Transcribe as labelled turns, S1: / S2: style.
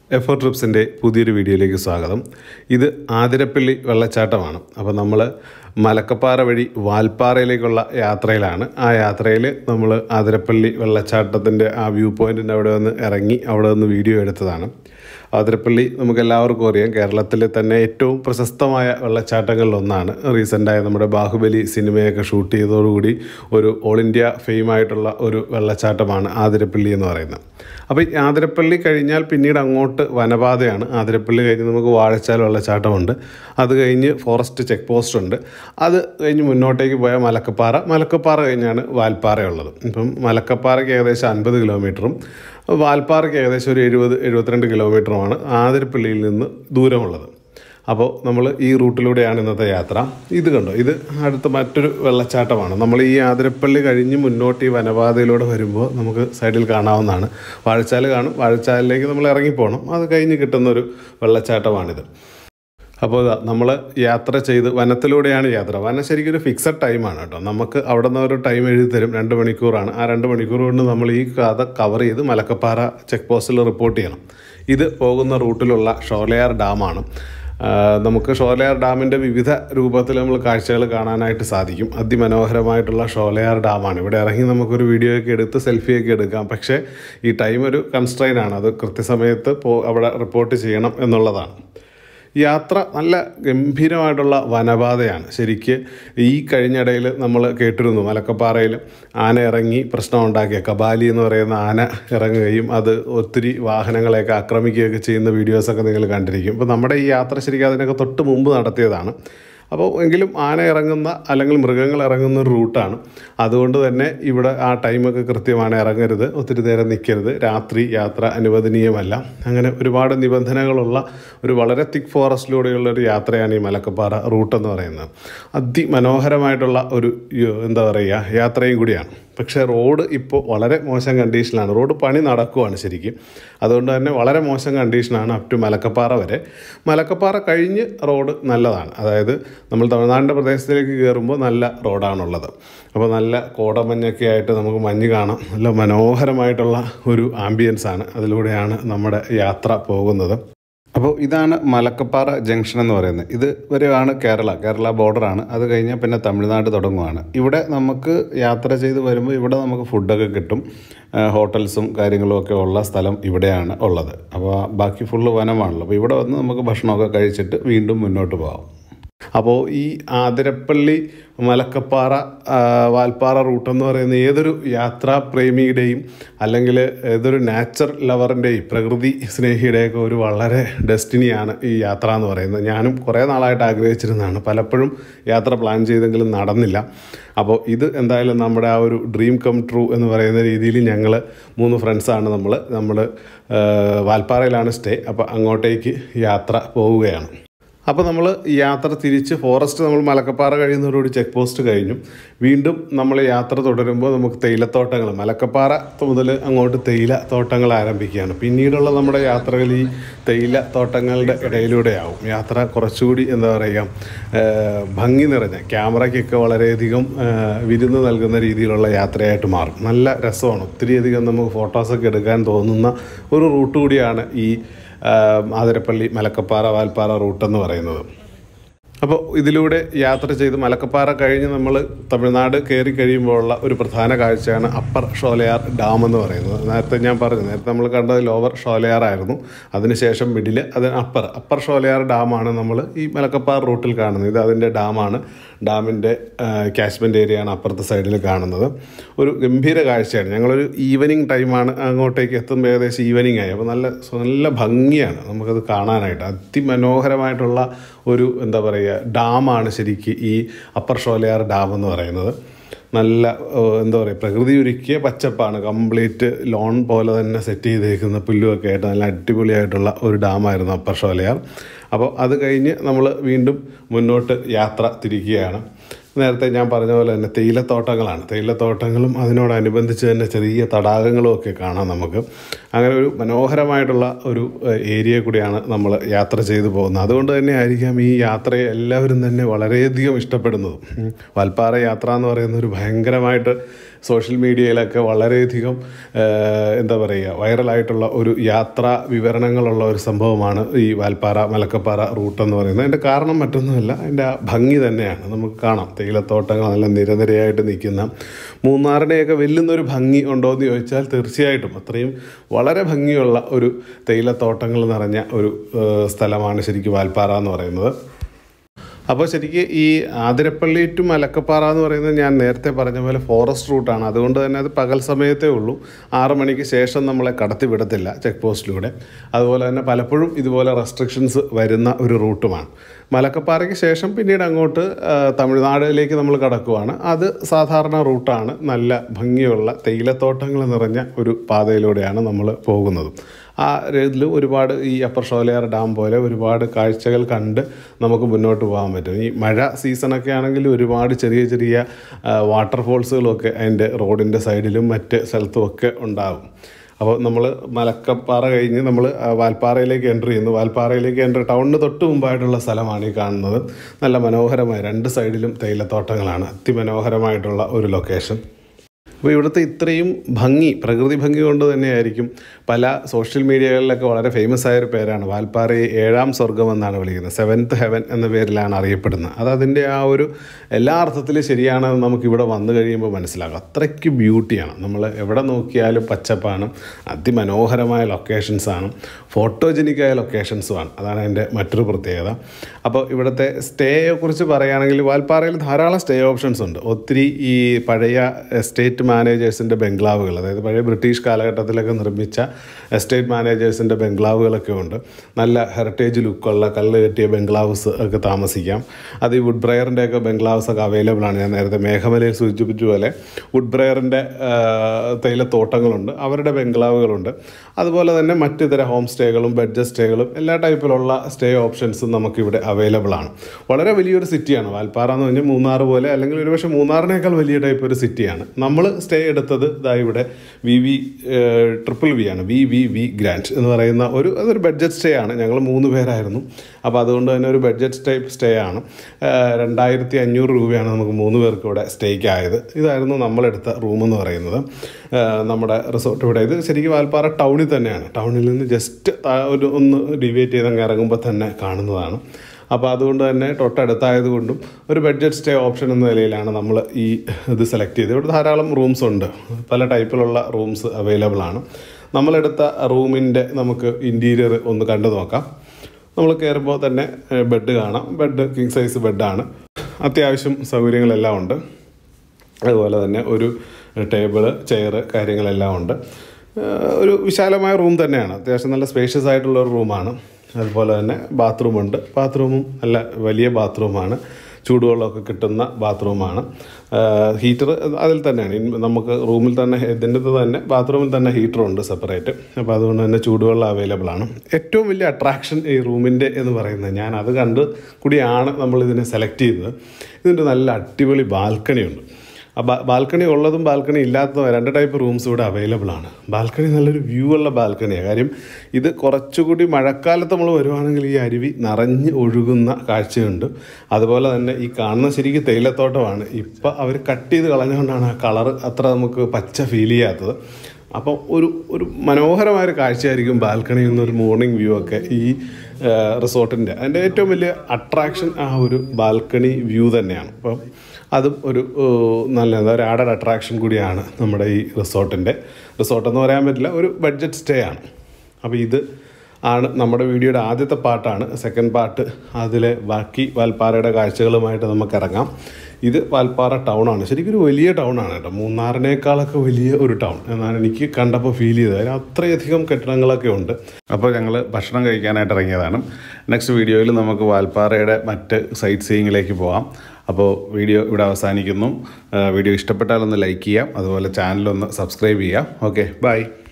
S1: എഫോ ട്രിപ്സിൻ്റെ പുതിയൊരു വീഡിയോയിലേക്ക് സ്വാഗതം ഇത് ആതിരപ്പള്ളി വെള്ളച്ചാട്ടമാണ് അപ്പോൾ നമ്മൾ മലക്കപ്പാറ വഴി വാൽപ്പാറയിലേക്കുള്ള യാത്രയിലാണ് ആ യാത്രയിൽ നമ്മൾ ആതിരപ്പള്ളി വെള്ളച്ചാട്ടത്തിൻ്റെ ആ വ്യൂ പോയിൻറ്റിൻ്റെ അവിടെ വന്ന് ഇറങ്ങി അവിടെ നിന്ന് വീഡിയോ എടുത്തതാണ് ആതിരപ്പള്ളി നമുക്ക് എല്ലാവർക്കും അറിയാം കേരളത്തിലെ തന്നെ ഏറ്റവും പ്രശസ്തമായ വെള്ളച്ചാട്ടങ്ങളിലൊന്നാണ് റീസെൻ്റായ നമ്മുടെ ബാഹുബലി സിനിമയൊക്കെ ഷൂട്ട് ചെയ്തതോടുകൂടി ഒരു ഓൾ ഇന്ത്യ ഫെയിം ആയിട്ടുള്ള ഒരു വെള്ളച്ചാട്ടമാണ് ആതിരപ്പള്ളി എന്ന് പറയുന്നത് അപ്പോൾ ഈ ആതിരപ്പള്ളി കഴിഞ്ഞാൽ പിന്നീട് അങ്ങോട്ട് വനപാതയാണ് ആതിരപ്പള്ളി കഴിഞ്ഞ് നമുക്ക് വാഴച്ചാൽ വെള്ളച്ചാട്ടമുണ്ട് അത് കഴിഞ്ഞ് ഫോറസ്റ്റ് ചെക്ക് പോസ്റ്റ് ഉണ്ട് അത് കഴിഞ്ഞ് മുന്നോട്ടേക്ക് പോയാൽ മലക്കപ്പാറ മലക്കപ്പാറ കഴിഞ്ഞാണ് വാൽപ്പാറയുള്ളത് ഇപ്പം മലക്കപ്പാറയ്ക്ക് ഏകദേശം അൻപത് കിലോമീറ്ററും വാൽപ്പാറയ്ക്ക് ഏകദേശം ഒരു എഴുപത് എഴുപത്തിരണ്ട് കിലോമീറ്ററുമാണ് ആതിരപ്പള്ളിയിൽ നിന്ന് ദൂരമുള്ളത് അപ്പോൾ നമ്മൾ ഈ റൂട്ടിലൂടെയാണ് ഇന്നത്തെ യാത്ര ഇത് കണ്ടോ ഇത് അടുത്ത മറ്റൊരു വെള്ളച്ചാട്ടമാണ് നമ്മൾ ഈ ആതിരപ്പള്ളി കഴിഞ്ഞ് മുന്നോട്ട് ഈ വനപാതയിലൂടെ വരുമ്പോൾ നമുക്ക് സൈഡിൽ കാണാവുന്നതാണ് വാഴച്ചാൽ കാണും വാഴച്ചാലിലേക്ക് നമ്മൾ ഇറങ്ങിപ്പോകണം അത് കഴിഞ്ഞ് കിട്ടുന്ന ഒരു വെള്ളച്ചാട്ടമാണിത് അപ്പോൾ നമ്മൾ യാത്ര ചെയ്ത് വനത്തിലൂടെയാണ് യാത്ര വനം ശരിക്കും ഒരു ഫിക്സഡ് ടൈമാണ് കേട്ടോ നമുക്ക് അവിടെ നിന്ന് ഒരു ടൈം എഴുതി തരും രണ്ട് മണിക്കൂറാണ് ആ രണ്ട് മണിക്കൂർ കൊണ്ട് നമ്മൾ ഈ കഥ കവർ ചെയ്ത് മലക്കപ്പാറ ചെക്ക് പോസ്റ്റിൽ റിപ്പോർട്ട് ചെയ്യണം ഇത് പോകുന്ന റൂട്ടിലുള്ള ഷോലയാർ ഡാമാണ് ആ, നമുക്ക് ഷോലയാർ ഡാമിൻ്റെ വിവിധ രൂപത്തിൽ നമ്മൾ കാഴ്ചകൾ കാണാനായിട്ട് സാധിക്കും അതിമനോഹരമായിട്ടുള്ള ഷോലയാർ ഡാമാണ് ഇവിടെ ഇറങ്ങി നമുക്കൊരു വീഡിയോ ഒക്കെ എടുത്ത് സെൽഫിയൊക്കെ എടുക്കാം പക്ഷേ ഈ ടൈം ഒരു കൺസ്ട്രെയിൻ ആണ് അത് കൃത്യസമയത്ത് പോ അവിടെ റിപ്പോർട്ട് ചെയ്യണം എന്നുള്ളതാണ് യാത്ര നല്ല ഗംഭീരമായിട്ടുള്ള വനപാതയാണ് ശരിക്ക് ഈ കഴിഞ്ഞിടയിൽ നമ്മൾ കേട്ടിരുന്നു മലക്കപ്പാറയിൽ ആന ഇറങ്ങി പ്രശ്നം ഉണ്ടാക്കിയ കബാലി എന്ന് പറയുന്ന ആന ഇറങ്ങുകയും അത് ഒത്തിരി വാഹനങ്ങളെയൊക്കെ ആക്രമിക്കുകയൊക്കെ ചെയ്യുന്ന വീഡിയോസൊക്കെ നിങ്ങൾ കണ്ടിരിക്കും ഇപ്പോൾ നമ്മുടെ ഈ യാത്ര ശരിക്കും അതിനൊക്കെ തൊട്ട് മുമ്പ് നടത്തിയതാണ് അപ്പോൾ എങ്കിലും ആന ഇറങ്ങുന്ന അല്ലെങ്കിൽ മൃഗങ്ങൾ ഇറങ്ങുന്ന ഒരു റൂട്ടാണ് അതുകൊണ്ട് തന്നെ ഇവിടെ ആ ടൈമൊക്കെ കൃത്യമാണ് ഇറങ്ങരുത് ഒത്തിരി നേരം നിൽക്കരുത് രാത്രി യാത്ര അനുവദനീയമല്ല അങ്ങനെ ഒരുപാട് നിബന്ധനകളുള്ള ഒരു വളരെ തിക്ക് ഫോറസ്റ്റിലൂടെയുള്ള ഒരു യാത്രയാണ് ഈ മലക്കപ്പാറ റൂട്ട് എന്ന് പറയുന്നത് അതിമനോഹരമായിട്ടുള്ള ഒരു യോ- എന്താ പറയുക യാത്രയും കൂടിയാണ് പക്ഷേ റോഡ് ഇപ്പോൾ വളരെ മോശം കണ്ടീഷനിലാണ് റോഡ് പണി നടക്കുവാണ് ശരിക്കും അതുകൊണ്ട് തന്നെ വളരെ മോശം കണ്ടീഷനാണ് അപ് ടു മലക്കപ്പാറ വരെ മലക്കപ്പാറ കഴിഞ്ഞ് റോഡ് നല്ലതാണ് അതായത് നമ്മൾ തമിഴ്നാടിൻ്റെ പ്രദേശത്തിലേക്ക് കയറുമ്പോൾ നല്ല റോഡാണുള്ളത് അപ്പോൾ നല്ല കോടമഞ്ഞൊക്കെ ആയിട്ട് നമുക്ക് മഞ്ഞ് കാണാം നല്ല മനോഹരമായിട്ടുള്ള ഒരു ആംബിയൻസ് ആണ് അതിലൂടെയാണ് നമ്മുടെ യാത്ര പോകുന്നത് അപ്പോൾ ഇതാണ് മലക്കപ്പാറ ജംഗ്ഷൻ എന്ന് പറയുന്നത് ഇത് വരെയാണ് കേരള കേരള ബോർഡറാണ് അത് കഴിഞ്ഞാൽ പിന്നെ തമിഴ്നാട് തുടങ്ങുവാണ് ഇവിടെ നമുക്ക് യാത്ര ചെയ്ത് വരുമ്പോൾ ഇവിടെ നമുക്ക് ഫുഡൊക്കെ കിട്ടും ആ, ഹോട്ടൽസും കാര്യങ്ങളും ഒക്കെ ഉള്ള സ്ഥലം ഇവിടെയാണ് ഉള്ളത് അപ്പോൾ ബാക്കി ഫുള്ള് വനമാണല്ലോ അപ്പോൾ ഇവിടെ വന്ന് നമുക്ക് ഭക്ഷണമൊക്കെ കഴിച്ചിട്ട് വീണ്ടും മുന്നോട്ട് പോകാം അപ്പോൾ ഈ ആതിരപ്പള്ളി മലക്കപ്പാറ ആ, വാൽപ്പാറ റൂട്ട് എന്ന് പറയുന്ന ഏതൊരു യാത്രാപ്രേമിയുടെയും അല്ലെങ്കിൽ ഏതൊരു നാച്ചർ ലവറിൻ്റെയും പ്രകൃതി സ്നേഹിയുടെയൊക്കെ ഒരു വളരെ ഡെസ്റ്റിനിയാണ് ഈ യാത്ര എന്ന് പറയുന്നത് ഞാനും കുറേ നാളായിട്ട് ആഗ്രഹിച്ചിരുന്നതാണ് പലപ്പോഴും യാത്ര പ്ലാൻ ചെയ്തെങ്കിലും നടന്നില്ല അപ്പോൾ ഇത് എന്തായാലും നമ്മുടെ ആ ഒരു ഡ്രീം കം ട്രൂ എന്ന് പറയുന്ന രീതിയിൽ ഞങ്ങൾ മൂന്ന് ഫ്രണ്ട്സാണ് നമ്മൾ നമ്മൾ വാൽപ്പാറയിലാണ് സ്റ്റേ അപ്പോൾ അങ്ങോട്ടേക്ക് യാത്ര പോവുകയാണ് അപ്പോൾ നമ്മൾ യാത്ര തിരിച്ച് ഫോറസ്റ്റ് നമ്മൾ മലക്കപ്പാറ കഴിയുന്നതോടുകൂടി ചെക്ക് പോസ്റ്റ് കഴിഞ്ഞു വീണ്ടും നമ്മൾ യാത്ര തുടരുമ്പോൾ നമുക്ക് തേയിലത്തോട്ടങ്ങൾ മലക്കപ്പാറ മുതൽ അങ്ങോട്ട് തേയില തോട്ടങ്ങൾ ആരംഭിക്കുകയാണ് പിന്നീടുള്ള നമ്മുടെ യാത്രകൾ ഈ തേയില തോട്ടങ്ങളുടെ ഇടയിലൂടെയാവും യാത്ര കുറച്ചുകൂടി എന്താ പറയുക ഏഹ്, ഭംഗി നിറഞ്ഞ ക്യാമറയ്ക്കൊക്കെ വളരെയധികം ഏഹ്, വിരുന്ന് നൽകുന്ന രീതിയിലുള്ള യാത്രയായിട്ട് മാറും നല്ല രസമാണ് ഒത്തിരിയധികം നമുക്ക് ഫോട്ടോസൊക്കെ എടുക്കാൻ തോന്നുന്ന ഒരു റൂട്ട് കൂടിയാണ് ഈ ആഹ് ആതിരപ്പള്ളി മലക്കപ്പാറ വാൽപ്പാറ റൂട്ട് എന്ന് പറയുന്നത് അപ്പോൾ ഇതിലൂടെ യാത്ര ചെയ്ത് മലക്കപ്പാറ കഴിഞ്ഞ് നമ്മൾ തമിഴ്നാട് കയറി കഴിയുമ്പോഴുള്ള ഒരു പ്രധാന കാഴ്ചയാണ് അപ്പർ ഷോലയാർ ഡാം എന്ന് പറയുന്നത് നേരത്തെ ഞാൻ പറഞ്ഞു നേരത്തെ നമ്മൾ കണ്ടത് ലോവർ ഷോലയാർ ആയിരുന്നു അതിനുശേഷം മിഡിൽ അത് അപ്പർ അപ്പർ ഷോലയാർ ഡാമാണ് നമ്മൾ ഈ മലക്കപ്പാറ റൂട്ടിൽ കാണുന്നത് ഇത് അതിൻ്റെ ഡാമാണ് ഡാമിൻ്റെ കാച്ച്മെൻറ്റ് ഏരിയയാണ് അപ്പുറത്തെ സൈഡിൽ കാണുന്നത് ഒരു ഗംഭീര കാഴ്ചയാണ് ഞങ്ങളൊരു ഈവനിങ് ടൈമാണ് അങ്ങോട്ടേക്ക് എത്തുമ്പോൾ ഏകദേശം ഈവനിങ് ആയി അപ്പോൾ നല്ല നല്ല ഭംഗിയാണ് നമുക്കത് കാണാനായിട്ട് അതിമനോഹരമായിട്ടുള്ള ഒരു എന്താ പറയുക ഡാമാണ് ശരിക്ക് ഈ അപ്പർ ഷോലയാർ ഡാം എന്ന് പറയുന്നത് നല്ല ഏഹ്, എന്താ പറയുക പ്രകൃതി ഒരുക്കിയ പച്ചപ്പാണ് കംപ്ലീറ്റ് ലോൺ പോലെ തന്നെ സെറ്റ് ചെയ്തേക്കുന്ന പുല്ലുമൊക്കെ ആയിട്ട് നല്ല അടിപൊളിയായിട്ടുള്ള ഒരു ഡാമായിരുന്നു അപ്പർ ഷോലയാർ അപ്പോൾ അത് കഴിഞ്ഞ് നമ്മൾ വീണ്ടും മുന്നോട്ട് യാത്ര തിരിക്കുകയാണ് നേരത്തെ ഞാൻ പറഞ്ഞ പോലെ തന്നെ തേയിലത്തോട്ടങ്ങളാണ് തേയിലത്തോട്ടങ്ങളും അതിനോടനുബന്ധിച്ച് തന്നെ ചെറിയ തടാകങ്ങളും ഒക്കെ കാണാം നമുക്ക് അങ്ങനെ ഒരു മനോഹരമായിട്ടുള്ള ഒരു ഏഹ്, ഏരിയ കൂടിയാണ് നമ്മൾ യാത്ര ചെയ്തു പോകുന്നത് അതുകൊണ്ട് തന്നെ ആയിരിക്കാം ഈ യാത്രയെ എല്ലാവരും തന്നെ വളരെയധികം ഇഷ്ടപ്പെടുന്നതും ഉം. വാൽപ്പാറ യാത്ര എന്ന് പറയുന്ന ഒരു ഭയങ്കരമായിട്ട് സോഷ്യൽ മീഡിയയിലൊക്കെ വളരെയധികം ഏഹ്, എന്താ പറയുക വൈറലായിട്ടുള്ള ഒരു യാത്രാ വിവരണങ്ങളുള്ള ഒരു സംഭവമാണ് ഈ വാൽപ്പാറ മലക്കപ്പാറ റൂട്ട് എന്ന് പറയുന്നത് അതിൻ്റെ കാരണം മറ്റൊന്നുമല്ല അതിൻ്റെ ആ ഭംഗി തന്നെയാണ് നമുക്ക് കാണാം തേയിലത്തോട്ടങ്ങൾ നല്ല നിരനിരയായിട്ട് നിൽക്കുന്ന മൂന്നാറിനെയൊക്കെ വെല്ലുന്ന ഒരു ഭംഗി ഉണ്ടോ എന്ന് ചോദിച്ചാൽ തീർച്ചയായിട്ടും അത്രയും വളരെ ഭംഗിയുള്ള ഒരു തേയിലത്തോട്ടങ്ങൾ നിറഞ്ഞ ഒരു ഏഹ്, സ്ഥലമാണ് ശരിക്കും വാൽപ്പാറ എന്ന് പറയുന്നത് അപ്പോൾ ശരിക്കും ഈ ആതിരപ്പള്ളി ടു മലക്കപ്പാറ എന്ന് പറയുന്നത് ഞാൻ നേരത്തെ പറഞ്ഞ പോലെ ഫോറസ്റ്റ് റൂട്ടാണ് അതുകൊണ്ട് തന്നെ അത് പകൽ സമയത്തേ ഉള്ളൂ ആറ് മണിക്ക് ശേഷം നമ്മളെ കടത്തി വിടത്തില്ല ചെക്ക് പോസ്റ്റിലൂടെ അതുപോലെ തന്നെ പലപ്പോഴും ഇതുപോലെ റെസ്ട്രിക്ഷൻസ് വരുന്ന ഒരു റൂട്ടുമാണ് മലക്കപ്പാറയ്ക്ക് ശേഷം പിന്നീട് അങ്ങോട്ട് ആ, തമിഴ്നാടിലേക്ക് നമ്മൾ കടക്കുവാണ് അത് സാധാരണ റൂട്ടാണ് നല്ല ഭംഗിയുള്ള തേയിലത്തോട്ടങ്ങൾ നിറഞ്ഞ ഒരു പാതയിലൂടെയാണ് നമ്മൾ പോകുന്നത് ആ ഇതിൽ ഒരുപാട് ഈ അപ്പർ ഷോലയാർ ഡാം പോലെ ഒരുപാട് കാഴ്ചകൾ കണ്ട് നമുക്ക് മുന്നോട്ട് പോകാൻ പറ്റും ഈ മഴ സീസണൊക്കെ ആണെങ്കിൽ ഒരുപാട് ചെറിയ ചെറിയ വാട്ടർഫോൾസുകളൊക്കെ അതിൻ്റെ റോഡിൻ്റെ സൈഡിലും മറ്റ് സ്ഥലത്തും ഒക്കെ ഉണ്ടാകും അപ്പോൾ നമ്മൾ മലക്കപ്പാറ കഴിഞ്ഞ് നമ്മൾ വാൽപ്പാറയിലേക്ക് എൻ്റർ ചെയ്യുന്നു വാൽപ്പാറയിലേക്ക് എൻ്റർ ടൗണിന് തൊട്ട് മുമ്പായിട്ടുള്ള സ്ഥലമാണ് ഈ കാണുന്നത് നല്ല മനോഹരമായ രണ്ട് സൈഡിലും തേയിലത്തോട്ടങ്ങളാണ് അതിമനോഹരമായിട്ടുള്ള ഒരു ലൊക്കേഷൻ അപ്പോൾ ഇവിടുത്തെ ഇത്രയും ഭംഗി പ്രകൃതി ഭംഗി കൊണ്ട് തന്നെയായിരിക്കും പല സോഷ്യൽ മീഡിയകളിലൊക്കെ വളരെ ഫേമസ് ആയ ഒരു പേരാണ് വാൽപ്പാറയെ ഏഴാം സ്വർഗം എന്നാണ് വിളിക്കുന്നത് സെവൻത്ത് ഹെവൻ എന്ന പേരിലാണ് അറിയപ്പെടുന്നത് അത് അതിൻ്റെ ആ ഒരു എല്ലാ അർത്ഥത്തിലും ശരിയാണെന്ന് നമുക്ക് ഇവിടെ വന്നു കഴിയുമ്പോൾ മനസ്സിലാകും അത്രയ്ക്ക് ബ്യൂട്ടിയാണ് നമ്മൾ എവിടെ നോക്കിയാലും പച്ചപ്പാണ് അതിമനോഹരമായ ലൊക്കേഷൻസാണ് ഫോട്ടോജനിക്കായ ലൊക്കേഷൻസുമാണ് അതാണ് എൻ്റെ മറ്റൊരു പ്രത്യേകത അപ്പോൾ ഇവിടുത്തെ സ്റ്റേയെ കുറിച്ച് പറയുകയാണെങ്കിൽ വാൽപ്പാറയിൽ ധാരാളം സ്റ്റേ ഓപ്ഷൻസ് ഉണ്ട് ഒത്തിരി ഈ പഴയ എസ്റ്റേറ്റ് മാനേജേഴ്സിൻ്റെ ബംഗ്ലാവുകൾ അതായത് പഴയ ബ്രിട്ടീഷ് കാലഘട്ടത്തിലൊക്കെ നിർമ്മിച്ച എസ്റ്റേറ്റ് മാനേജേഴ്സിൻ്റെ ബംഗ്ലാവുകളൊക്കെ ഉണ്ട് നല്ല ഹെറിറ്റേജ് ലുക്കുള്ള കല്ല് കെട്ടിയ ബംഗ്ലാവ്സ് ഒക്കെ താമസിക്കാം അത് ഈ വുഡ് ബ്രയറിൻ്റെ ഒക്കെ ബംഗ്ലാവ്സ് ഒക്കെ അവൈലബിൾ ആണ് ഞാൻ നേരത്തെ മേഘമലയിൽ സൂചിപ്പിച്ച പോലെ വുഡ് ബ്രയറിൻ്റെ തേയിലത്തോട്ടങ്ങളുണ്ട് അവരുടെ ബംഗ്ലാവുകളുണ്ട് അതുപോലെ തന്നെ മറ്റു ഇതര ഹോം സ്റ്റേകളും ബെഡ്ജ് സ്റ്റേകളും എല്ലാ ടൈപ്പിലുള്ള സ്റ്റേ ഓപ്ഷൻസും നമുക്കിവിടെ അവൈലബിൾ ആണ് വളരെ വലിയൊരു സിറ്റിയാണ് വാൽപ്പാറ എന്ന് പറഞ്ഞാൽ മൂന്നാർ പോലെ അല്ലെങ്കിൽ ഒരുപക്ഷെ മൂന്നാറിനേക്കാൾ വലിയ ടൈപ്പ് ഒരു സിറ്റിയാണ് നമ്മൾ സ്റ്റേ എടുത്തത് ഇതാ ഇവിടെ വി വി ട്രിപ്പിൾ വി ആണ് വി വി വി ഗ്രാൻഡ് എന്ന് പറയുന്ന ഒരു അതൊരു ബഡ്ജറ്റ് സ്റ്റേ ആണ് ഞങ്ങൾ മൂന്ന് പേരായിരുന്നു അപ്പോൾ അതുകൊണ്ട് തന്നെ ഒരു ബഡ്ജറ്റ് ടൈപ്പ് സ്റ്റേ ആണ് ഏഹ് രണ്ടായിരത്തി അഞ്ഞൂറ് രൂപയാണ് നമുക്ക് മൂന്ന് പേർക്ക് ഇവിടെ സ്റ്റേക്ക് ആയത് ഇതായിരുന്നു നമ്മളെടുത്ത റൂം എന്ന് പറയുന്നത് ഏഹ് നമ്മുടെ റിസോർട്ട് ഇവിടെ ഇത് ശരിക്കും വാൽപ്പാറ ടൗണിൽ തന്നെയാണ് ടൗണിൽ നിന്ന് ജസ്റ്റ് ഒരു ഒന്ന് ഡിവേറ്റ് ചെയ്ത് അങ്ങ് ഇറങ്ങുമ്പോൾ തന്നെ കാണുന്നതാണ് അപ്പോൾ അതുകൊണ്ട് തന്നെ തൊട്ടടുത്തായത് കൊണ്ടും ഒരു ബഡ്ജറ്റ് സ്റ്റേ ഓപ്ഷൻ എന്ന നിലയിലാണ് നമ്മൾ ഈ ഇത് സെലക്ട് ചെയ്തത് ഇവിടെ ധാരാളം റൂംസ് ഉണ്ട് പല ടൈപ്പിലുള്ള റൂംസ് അവൈലബിൾ ആണ് നമ്മളെടുത്ത റൂമിൻ്റെ നമുക്ക് ഇൻറ്റീരിയർ ഒന്ന് കണ്ടു നോക്കാം നമ്മൾ കയറുമ്പോൾ തന്നെ ബെഡ് കാണാം ബെഡ് കിങ് സൈസ് ബെഡാണ് അത്യാവശ്യം സൗകര്യങ്ങളെല്ലാം ഉണ്ട് അതുപോലെ തന്നെ ഒരു ടേബിള് ചെയറ് കാര്യങ്ങളെല്ലാം ഉണ്ട് ഏഹ് ഒരു വിശാലമായ റൂം തന്നെയാണ് അത്യാവശ്യം നല്ല സ്പേഷ്യസ് ആയിട്ടുള്ള ഒരു റൂമാണ് അതുപോലെ തന്നെ ബാത്റൂമുണ്ട് ബാത്റൂമും നല്ല വലിയ ബാത്റൂമാണ് ചൂടുവെള്ളമൊക്കെ കിട്ടുന്ന ബാത്റൂമാണ് ഹീറ്റർ അതിൽ തന്നെയാണ് ഇൻ- നമുക്ക് റൂമിൽ തന്നെ ഇതിൻ്റെ തന്നെ ബാത്റൂമിൽ തന്നെ ഹീറ്ററുണ്ട് സെപ്പറേറ്റ് അപ്പോൾ അതുകൊണ്ട് തന്നെ ചൂടുവെള്ളം അവൈലബിൾ ആണ് ഏറ്റവും വലിയ അട്രാക്ഷൻ ഈ റൂമിൻ്റെ എന്ന് പറയുന്നത് ഞാൻ അത് കണ്ട് കൂടിയാണ് നമ്മൾ ഇതിനെ സെലക്ട് ചെയ്തത് ഇതിൻ്റെ നല്ല അടിപൊളി ബാൽക്കണിയുണ്ട് ആ ബാ- ബാൽക്കണി ഉള്ളതും ബാൽക്കണി ഇല്ലാത്തതും രണ്ട് ടൈപ്പ് റൂംസ് ഇവിടെ അവൈലബിൾ ആണ് ബാൽക്കണി നല്ലൊരു വ്യൂ ഉള്ള ബാൽക്കണിയാണ് കാര്യം ഇത് കുറച്ചുകൂടി മഴക്കാലത്ത് നമ്മൾ വരുവാണെങ്കിൽ ഈ അരുവി നിറഞ്ഞ് ഒഴുകുന്ന കാഴ്ചയുണ്ട് അതുപോലെ തന്നെ ഈ കാണുന്ന ശരിക്കും തേയിലത്തോട്ടമാണ് ഇപ്പം അവർ കട്ട് ചെയ്ത് കളഞ്ഞുകൊണ്ടാണ് ആ കളറ് അത്ര നമുക്ക് പച്ച ഫീൽ ചെയ്യാത്തത് അപ്പം ഒരു ഒരു മനോഹരമായൊരു കാഴ്ചയായിരിക്കും ബാൽക്കണിയിൽ നിന്ന് ഒരു മോർണിംഗ് വ്യൂ ഒക്കെ ഈ റിസോർട്ടിൻ്റെ അതിൻ്റെ ഏറ്റവും വലിയ അട്രാക്ഷൻ ആ ഒരു ബാൽക്കണി വ്യൂ തന്നെയാണ് അപ്പം അതും ഒരു ഏഹ്, നല്ല എന്താ ഒരു ആഡഡ് അട്രാക്ഷൻ കൂടിയാണ് നമ്മുടെ ഈ റിസോർട്ടിൻ്റെ റിസോർട്ട് എന്ന് പറയാൻ പറ്റില്ല ഒരു ബഡ്ജറ്റ് സ്റ്റേ ആണ് അപ്പോൾ ഇത് ആണ് നമ്മുടെ വീഡിയോയുടെ ആദ്യത്തെ പാട്ടാണ് സെക്കൻഡ് പാർട്ട് അതിലെ ബാക്കി വാൽപ്പാറയുടെ കാഴ്ചകളുമായിട്ട് നമുക്ക് ഇറങ്ങാം ഇത് വാൽപ്പാറ ടൗൺ ആണ് ശരിക്കും ഒരു വലിയ ടൗൺ ആണ് കേട്ടോ മൂന്നാറിനേക്കാളൊക്കെ വലിയ ഒരു ടൗൺ എന്നാണ് എനിക്ക് കണ്ടപ്പോൾ ഫീൽ ചെയ്തത് അതിന് അത്രയധികം കെട്ടിടങ്ങളൊക്കെ ഉണ്ട് അപ്പോൾ ഞങ്ങൾ ഭക്ഷണം കഴിക്കാനായിട്ട് ഇറങ്ങിയതാണ് നെക്സ്റ്റ് വീഡിയോയിൽ നമുക്ക് വാൽപ്പാറയുടെ മറ്റ് സൈറ്റ് സീയിങ്ങിലേക്ക് പോകാം അപ്പോൾ വീഡിയോ ഇവിടെ അവസാനിക്കുന്നു ആ, വീഡിയോ ഇഷ്ടപ്പെട്ടാലൊന്ന് ലൈക്ക് ചെയ്യാം അതുപോലെ ചാനലൊന്ന് സബ്സ്ക്രൈബ് ചെയ്യാം ഓക്കെ ബൈ